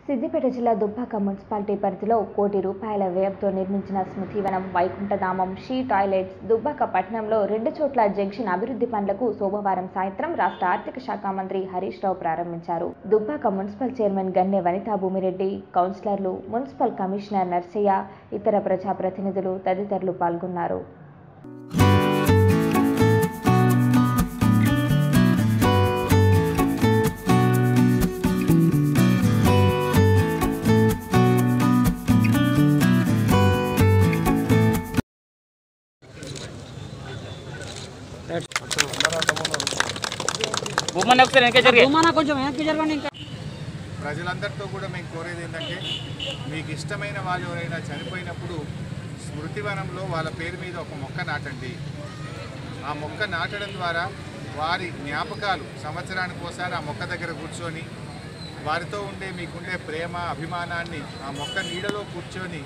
సిద్దిపేట జిల్లా దుబ్బాక మున్సిపాలిటీ పరిధిలో కోటి రూపాయల వ్యయంతో నిర్మించిన స్మృతివనం వైకుంఠధామం షీ టాయిలెట్స్ దుబ్బాక పట్టణంలో రెండు చోట్ల జంక్షన్ అభివృద్ధి పనులకు సోమవారం సాయంత్రం రాష్ట్ర ఆర్థిక శాఖ మంత్రి హరీష్ రావు ప్రారంభించారు దుబ్బాక మున్సిపల్ చైర్మన్ గన్నె వనితా భూమిరెడ్డి కౌన్సిలర్లు మున్సిపల్ కమిషనర్ నర్సయ్య ఇతర ప్రజాప్రతినిధులు తదితరులు పాల్గొన్నారు బొమ్మని ఒకసారి వెనక జరిగే మన కొంచెం వెనక్కి జరగండి ఇంకా ప్రజలందరితో కూడా మేము కోరేది ఏంటంటే మీకు ఇష్టమైన వాళ్ళు ఎవరైనా చనిపోయినప్పుడు స్మృతివనంలో వాళ్ళ పేరు మీద ఒక మొక్క నాటండి ఆ మొక్క నాటడం ద్వారా వారి జ్ఞాపకాలు సంవత్సరానికి ఒకసారి ఆ మొక్క దగ్గర కూర్చొని వారితో ఉండే మీకుండే ప్రేమ అభిమానాన్ని ఆ మొక్క నీడలో కూర్చొని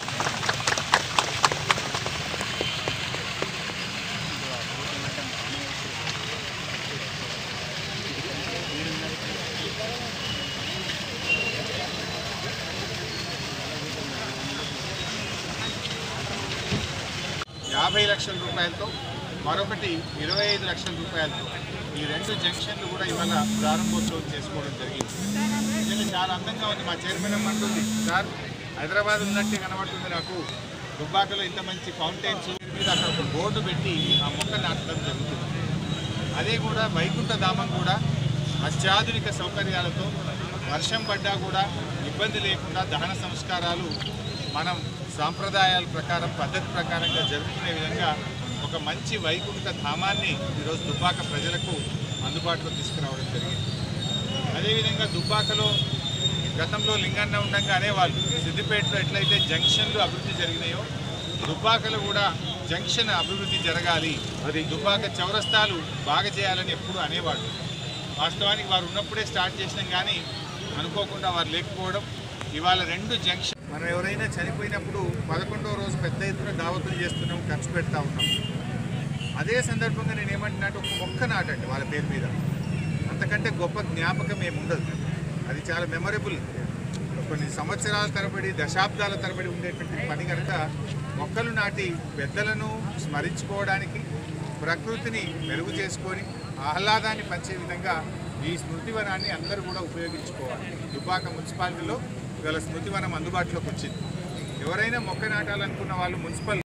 యాభై లక్షల రూపాయలతో మరొకటి ఇరవై ఐదు లక్షల రూపాయలతో ఈ రెండు జంక్షన్లు కూడా ఇవాళ ప్రారంభోత్సవం చేసుకోవడం జరిగింది నిజంగా చాలా అందంగా ఉంది మా చైర్మన్ అమ్మ అంటుంది సార్ హైదరాబాద్ ఉన్నట్టే కనబడుతుంది నాకు దుబ్బాకలో ఇంత మంచి ఫౌంటైన్స్ మీద అక్కడ ఒక బోర్డు పెట్టి ఆ మొక్క నాటడం జరుగుతుంది అదే కూడా వైకుంఠ ధామం కూడా అత్యాధునిక సౌకర్యాలతో వర్షం పడ్డా కూడా ఇబ్బంది లేకుండా దహన సంస్కారాలు మనం సాంప్రదాయాల ప్రకారం పద్ధతి ప్రకారంగా జరుపుకునే విధంగా ఒక మంచి వైకుంఠ ధామాన్ని ఈరోజు దుబ్బాక ప్రజలకు అందుబాటులో తీసుకురావడం జరిగింది అదేవిధంగా దుబ్బాకలో గతంలో లింగన్న ఉండగా అనేవాళ్ళు సిద్దిపేటలో ఎట్లయితే జంక్షన్లు అభివృద్ధి జరిగినాయో దుబ్బాకలో కూడా జంక్షన్ అభివృద్ధి జరగాలి అది దుబ్బాక చౌరస్తాలు బాగా చేయాలని ఎప్పుడు అనేవాళ్ళు వాస్తవానికి వారు ఉన్నప్పుడే స్టార్ట్ చేసినాం కానీ అనుకోకుండా వారు లేకపోవడం ఇవాళ రెండు జంక్షన్ మనం ఎవరైనా చనిపోయినప్పుడు పదకొండవ రోజు పెద్ద ఎత్తున దావతులు చేస్తున్నాం ఖర్చు పెడతా ఉన్నాం అదే సందర్భంగా నేను ఏమంటున్నట్టు ఒక మొక్క నాటండి వాళ్ళ పేరు మీద అంతకంటే గొప్ప జ్ఞాపకం ఏముండదు అది చాలా మెమరబుల్ కొన్ని సంవత్సరాల తరబడి దశాబ్దాల తరబడి ఉండేటువంటి పని కనుక మొక్కలు నాటి పెద్దలను స్మరించుకోవడానికి ప్రకృతిని మెరుగు చేసుకొని ఆహ్లాదాన్ని పంచే విధంగా ఈ స్మృతివనాన్ని అందరూ కూడా ఉపయోగించుకోవాలి దుబ్బాక మున్సిపాలిటీలో ఇవాళ స్మృతివనం అందుబాటులోకి వచ్చింది ఎవరైనా మొక్క నాటాలనుకున్న వాళ్ళు మున్సిపల్